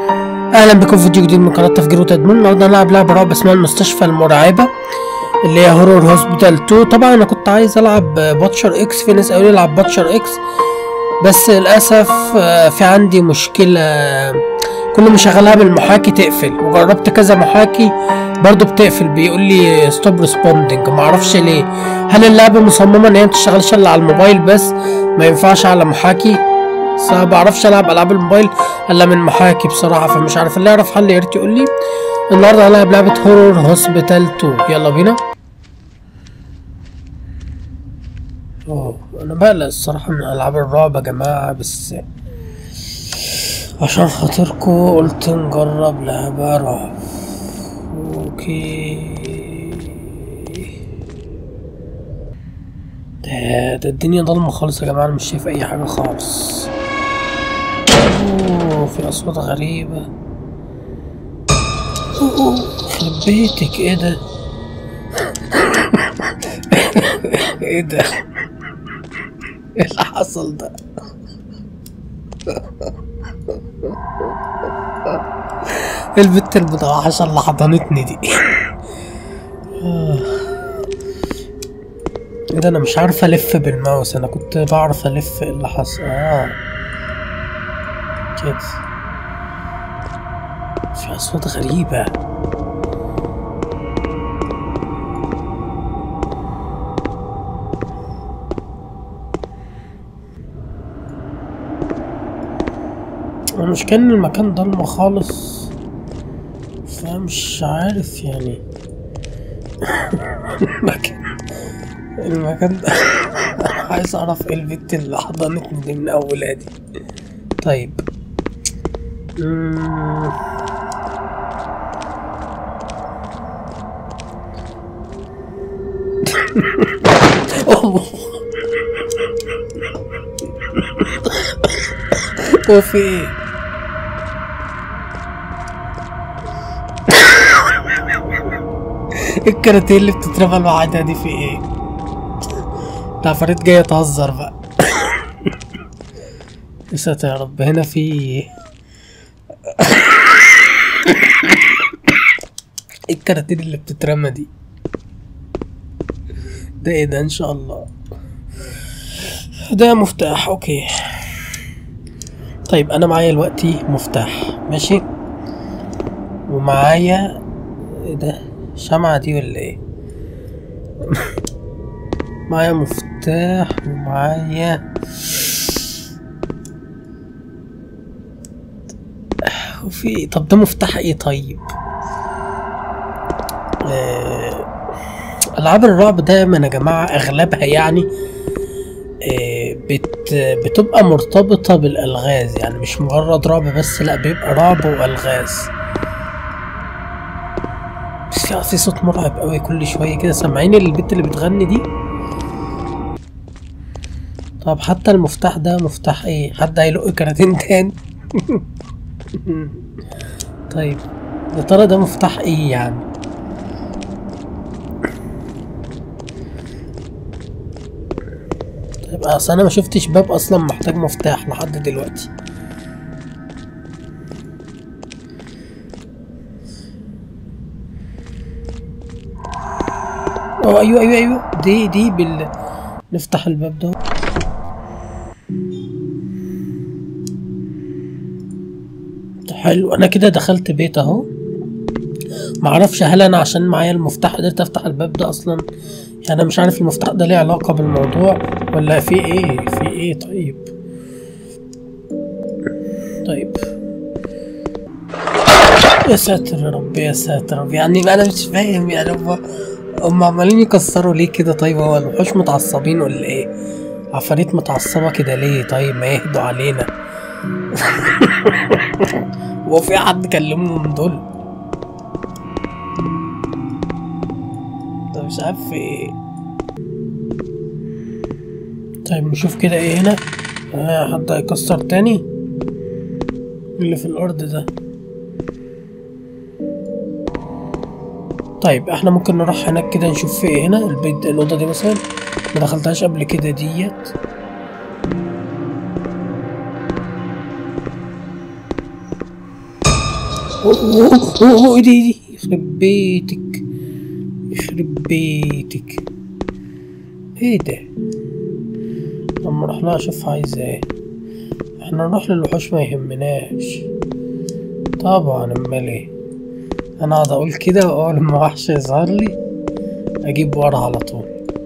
اهلا بكم في فيديو جديد من قناه تفجير وتدمير النهارده هنلعب لعبه رعب اسمها المستشفى المرعبه اللي هي هورور هوسبيتال 2 طبعا انا كنت عايز العب باتشر اكس في ناس قالوا لي العب باتشر اكس بس للاسف آه، في عندي مشكله كل ما شغلها بالمحاكي تقفل وجربت كذا محاكي برضو بتقفل بيقول لي ستوب ريسبوندنج معرفش ليه هل اللعبه مصممه ان هي متشتغلش الا على الموبايل بس ما ينفعش على محاكي بس أنا بعرفش العب العاب الموبايل الا من محاكي بصراحه فمش عارف اللي يعرف حل يا ريت يقول لي النهارده هنلعب لعبه هورور هوسبيتال 2 يلا بينا اوه انا بقلق الصراحه من العاب الرعب يا جماعه بس عشان خاطركو قلت نجرب لعبه رعب اوكي ده ده الدنيا ضلمه خالص يا جماعه انا مش شايف اي حاجه خالص اوه في اصوات غريبه اوه يخرب بيتك ايه ده ايه ده ايه اللي حصل ده إيه البت المتوحشة اللي حضنتني دي آه. ايه ده انا مش عارف الف بالماوس انا كنت بعرف الف ايه اللي حصل اه كده في اصوات غريبة انا مش كان المكان ضلمة خالص فمش عارف يعني المكان المكان ده انا عايز اعرف ايه البت اللي حضنتني دي من اولها دي طيب مم. أوه. هو في ايه الكاراتيه اللي بتترمى لوحدها دي في ايه ده عفاريت جاية تهزر بقى يا ساتر يا رب هنا في ايه الكراتين اللي بتترمى دي ده ايه ده ان شاء الله ده مفتاح اوكي طيب انا معايا دلوقتي مفتاح ماشي ومعايا ايه ده شمعة دي ولا ايه معايا مفتاح ومعايا وفي طب ده مفتاح ايه طيب آه، العاب الرعب دايما يا جماعه اغلبها يعني آه، بت بتبقى مرتبطه بالالغاز يعني مش مجرد رعب بس لا بيبقى رعب والغاز بس لا في صوت مرعب قوي كل شويه كده سامعين البت اللي بتغني دي طب حتى المفتاح ده مفتاح ايه حد هيلق كراتين تاني طيب يا ترى ده مفتاح ايه يعني طيب اصل انا ما شفتش باب اصلا محتاج مفتاح لحد دلوقتي اه ايوه ايوه ايوه دي دي بال نفتح الباب ده حلو انا كده دخلت بيت اهو معرفش هل انا عشان معايا المفتاح قدرت افتح الباب ده اصلا يعني انا مش عارف المفتاح ده ليه علاقة بالموضوع ولا في ايه في ايه طيب طيب يا ساتر يا رب يا ساتر يا رب يعني انا مش فاهم يعني هم هم عمالين يكسروا ليه كده طيب هو الوحوش متعصبين ولا ايه عفاريت متعصبة كده ليه طيب ما يهدوا علينا هو في حد كلمهم من دول ده مش عارف في ايه طيب نشوف كده ايه هنا آه حد هيكسر تاني اللي في الارض ده طيب احنا ممكن نروح هناك كده نشوف في ايه هنا البيت الاوضه دي مثلا ما دخلتهاش قبل كده ديت اوه اوه اوه ايدي ايدي يخرب بيتك يخرب بيتك ايه ده لما اروح لها اشوف عايزة ايه احنا نروح للوحوش ما يهمناش طبعا امال ايه انا اقعد اقول كده واول ما وحش يظهر لي اجيب ورا على طول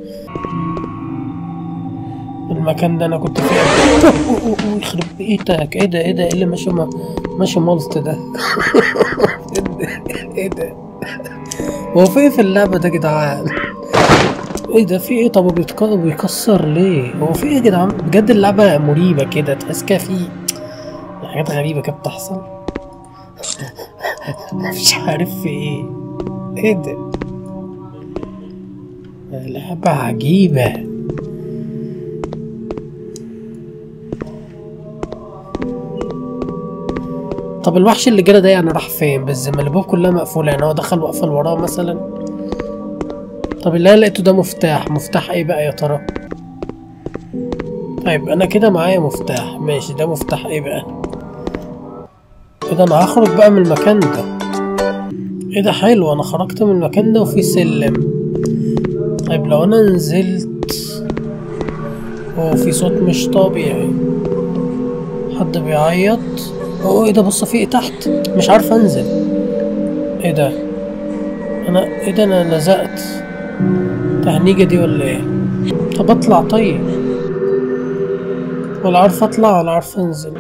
المكان ده انا كنت فيه قبل- أوه، أوه، أوه، يخرب بيتك ايه ده ايه ده ايه اللي ماشي م- ماشي ملط ده ايه ده ايه ده هو في ايه في اللعبة ده يا جدعان ايه ده في ايه طب وبيتك- بيكسر ليه هو في ايه يا جدعان بجد اللعبة مريبة كده تحس كده في حاجات غريبة كده بتحصل مش عارف في ايه ايه ده لعبة عجيبة طب الوحش اللي جرى ده يعني راح فين بس ما الابواب كلها مقفولة يعني هو دخل وقفل وراه مثلا طب اللي انا لقيته ده مفتاح مفتاح ايه بقى يا ترى طيب انا كده معايا مفتاح ماشي ده مفتاح ايه بقى كده انا هخرج بقى من المكان ده ايه ده حلو انا خرجت من المكان ده وفي سلم طيب لو انا نزلت هو في صوت مش طبيعي حد بيعيط هو ايه ده بص في ايه تحت مش عارف انزل ايه ده انا ايه ده انا لزقت تهنيجة دي ولا ايه طب اطلع طيب ولا عارف اطلع ولا عارف انزل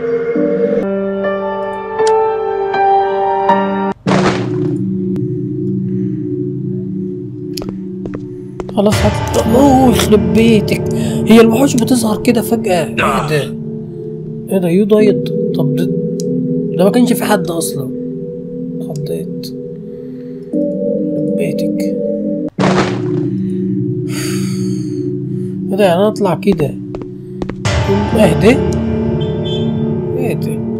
خلاص هطلع اوه يخرب بيتك هي الوحوش بتظهر كده فجأة ايه ده ايه ده يو دايت طب ده ده ما كانش في حد اصلا خضيت يخرب بيتك ايه ده يعني انا اطلع كده اهدى اهدى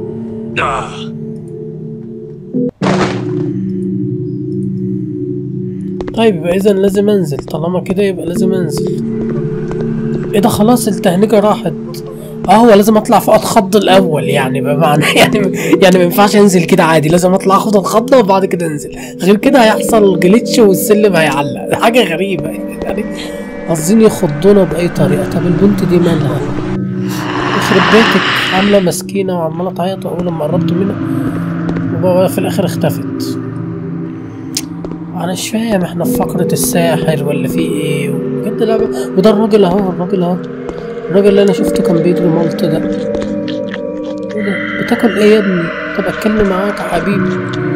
طيب يبقى اذا لازم انزل طالما كده يبقى لازم انزل ايه ده خلاص التهنيجة راحت اه هو لازم اطلع فوق اتخض الاول يعني بمعنى يعني يعني ما ينفعش انزل كده عادي لازم اطلع اخد الخضه وبعد كده انزل غير كده هيحصل جليتش والسلم هيعلق حاجه غريبه يعني عايزين يخضونا باي طريقه طب البنت دي مالها يخرب بيتك عامله مسكينه وعماله تعيط اول ما قربت منها وبقى في الاخر اختفت انا مش فاهم احنا في فقرة الساحر ولا في ايه بجد لعبة وده الراجل اهو الراجل اهو الراجل اللي انا شفته كان بيجري مالت ده ايه ده بتاكل ايه يا ابني طب اتكلم معاك يا حبيبي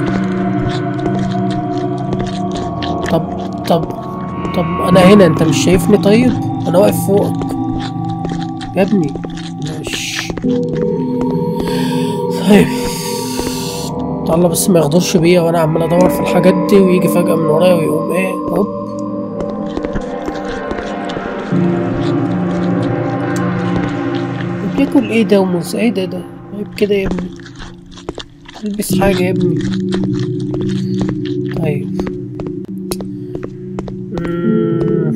طب طب طب انا هنا انت مش شايفني طيب انا واقف فوقك يا ابني مش طيب الله بس ما يغدرش بيا وانا عمال ادور في الحاجات دي ويجي فجأة من ورايا ويقوم ايه هوب بياكل ايه ده وموز ايه ده ده طيب كده يا ابني البس حاجة يا ابني طيب مم.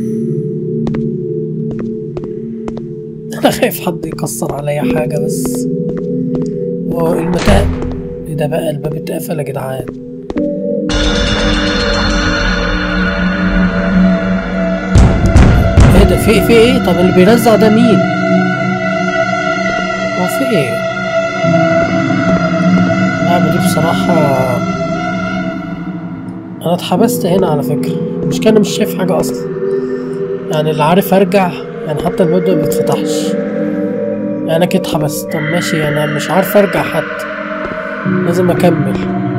انا خايف حد يكسر عليا حاجة بس هو المتاع ايه ده بقى الباب اتقفل يا جدعان ايه ده في في ايه طب اللي بيرزع ده مين هو في ايه اللعبة دي بصراحة انا اتحبست هنا على فكرة مش كان مش شايف حاجة اصلا يعني اللي عارف ارجع يعني حتى الباب ده مبيتفتحش يعني انا كده اتحبست طب ماشي انا مش عارف ارجع حتى لازم اكمل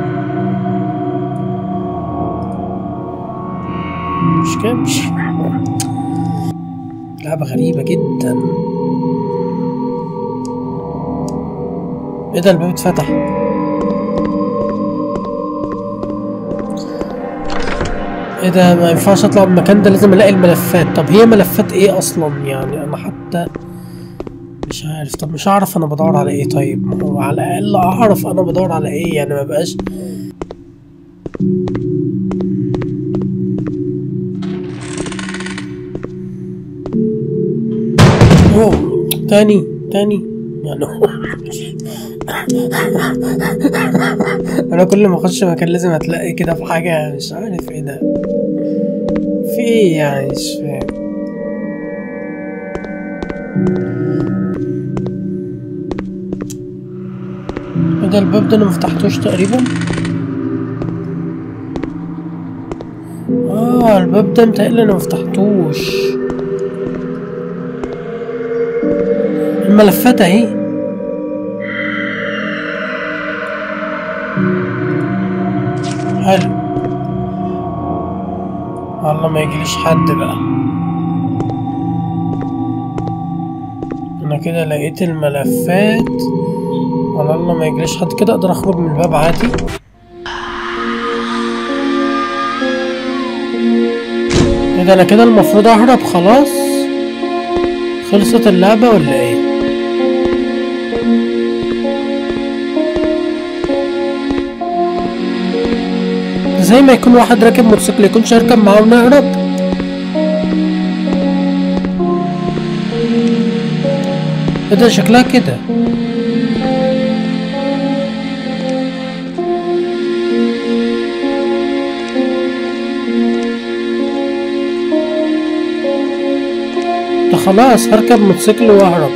مش كده مش لعبة غريبة جدا ايه ده الباب اتفتح ايه ده ما ينفعش اطلع من المكان ده لازم الاقي الملفات طب هي ملفات ايه اصلا يعني انا حتى مش عارف طب مش هعرف انا بدور على ايه طيب ما هو على الاقل اعرف انا بدور على ايه يعني ما بقاش اوه تاني تاني يعني هو- انا كل ما اخش مكان لازم هتلاقي كده في حاجة مش عارف ايه ده في ايه يعني مش فاهم ايه ده الباب ده انا مفتحتوش تقريبا اه الباب ده متهيألي انا مفتحتوش الملفات اهي حلو والله ما يجيليش حد بقى انا كده لقيت الملفات والله ما يجيليش حد كده اقدر اخرج من الباب عادي ايه ده انا كده المفروض اهرب خلاص خلصت اللعبة ولا ايه زي ما يكون واحد راكب موتوسيكل يكون يركب معاه ونهرب ايه ده شكلها كده ده خلاص هركب موتوسيكل واهرب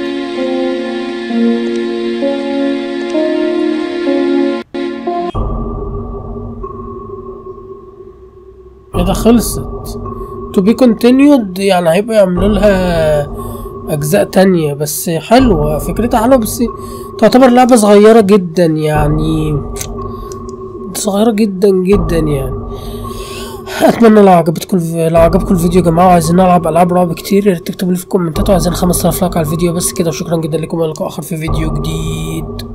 ايه ده خلصت to be continued يعني هيبقوا يعملوا لها اجزاء تانية بس حلوة فكرتها حلوة بس تعتبر لعبة صغيرة جدا يعني صغيرة جدا جدا يعني اتمنى لو عجبتكم لو عجبكم الفيديو يا جماعه وعايزين نلعب العاب رعب كتير يا ريت تكتبوا لي في الكومنتات وعايزين 5000 لايك على الفيديو بس كده وشكرا جدا لكم ولقاء اخر في فيديو جديد